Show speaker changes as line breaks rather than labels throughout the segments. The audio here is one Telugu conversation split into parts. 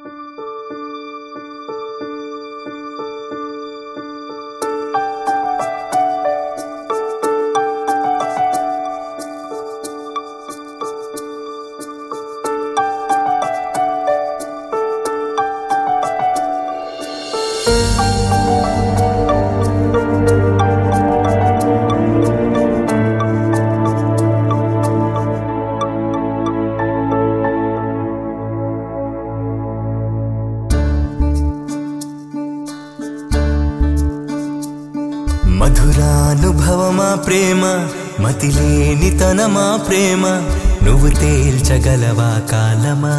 మధురానుభవమా ప్రేమ మతిలేని తనమా ప్రేమ నువ్వు తేల్చగలవా కాలమా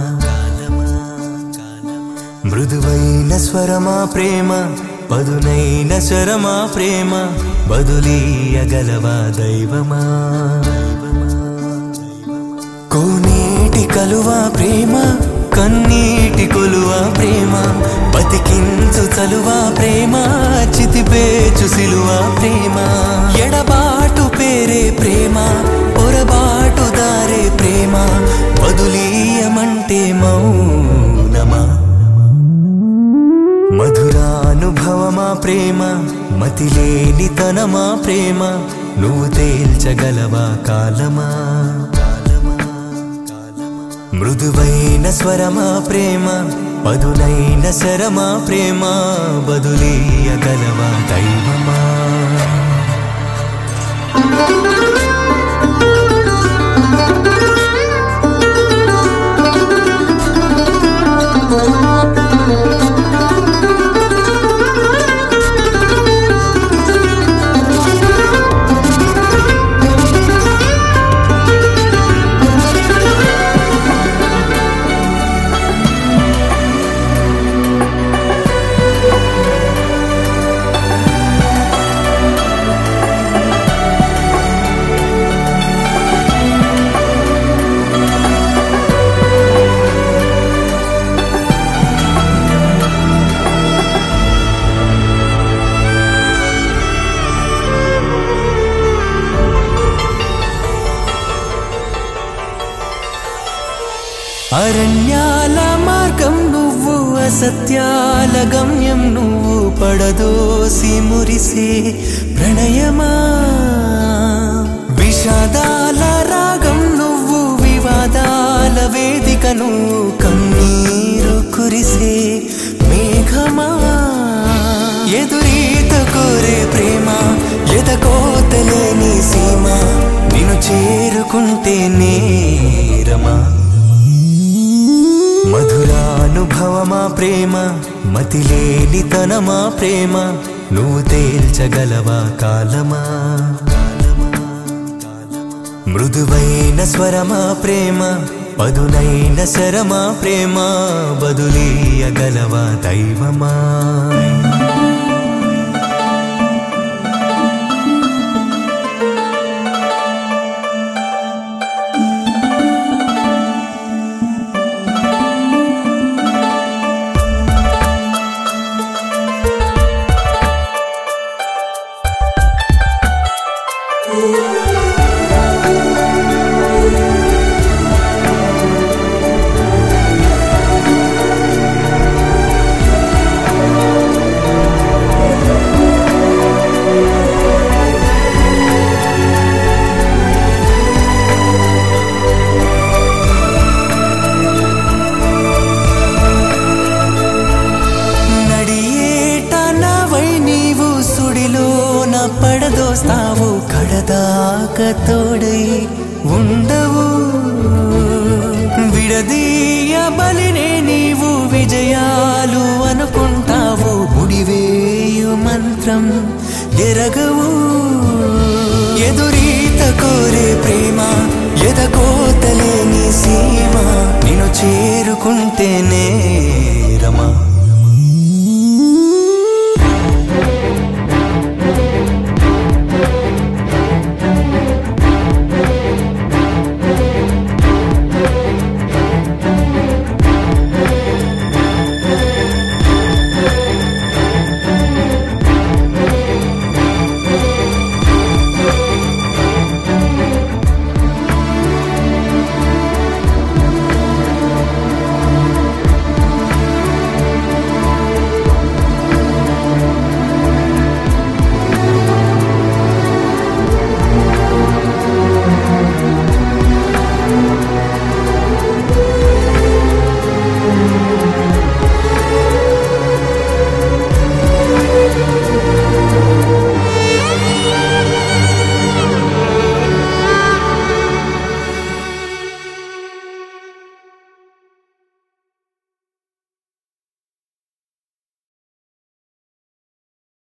మృదువైన స్వరమా ప్రేమ పదునైన స్వరమా ప్రేమ బదులీయగలవా దైవమా కోనేటి కలువా ప్రేమ కన్నీటి కొలువా ప్రేమ బతికించు చలువా ప్రేమ చితిపేచు సిలువా ప్రేమ ఎడబాటు పేరే ప్రేమ పొరబాటు దారే ప్రేమ బదులీయమంటే మౌనమా మధురానుభవమా ప్రేమ మతిలేని తనమా ప్రేమ నువ్వు తేల్చగలవా కాలమా మృదువైన స్వరమా ప్రేమ పదునైన శరమా ప్రేమ బదులీయగలవా దైవమా అరణ్యాల మార్గం నువ్వు అసత్యాల గమ్యం నువ్వు పడదోసి మురిసే ప్రణయమా విషాదాల రాగం నువ్వు వివాదాల వేదిక నువ్వు కన్నీరు కురిసే మేఘమా ఎదురీత కోరే ప్రేమ ఎదకోతలేని సీమ నిన్ను చేరుకుంటే నేరమా మధురానుభవమా ప్రేమ మతిలేని తనమా ప్రేమ నువ్వు తేల్చగలవా కాలమా మృదువైన స్వరమా ప్రేమ పదునైన శరమా ప్రేమ బదులీయగలవా దైవమా నడియేట నవై నీవు సుడిలోన పడదోస్తావు కడదాక తోడై ఉండవు విడదీయ బలినే నీవు విజయాలు అనుకుంటావు ముడివేయు మంత్రం ఎరగవు ఎదురీత కోరే ప్రేమ ఎదకోతలేని సీమ నిన్ను చేరుకుంటేనే రమా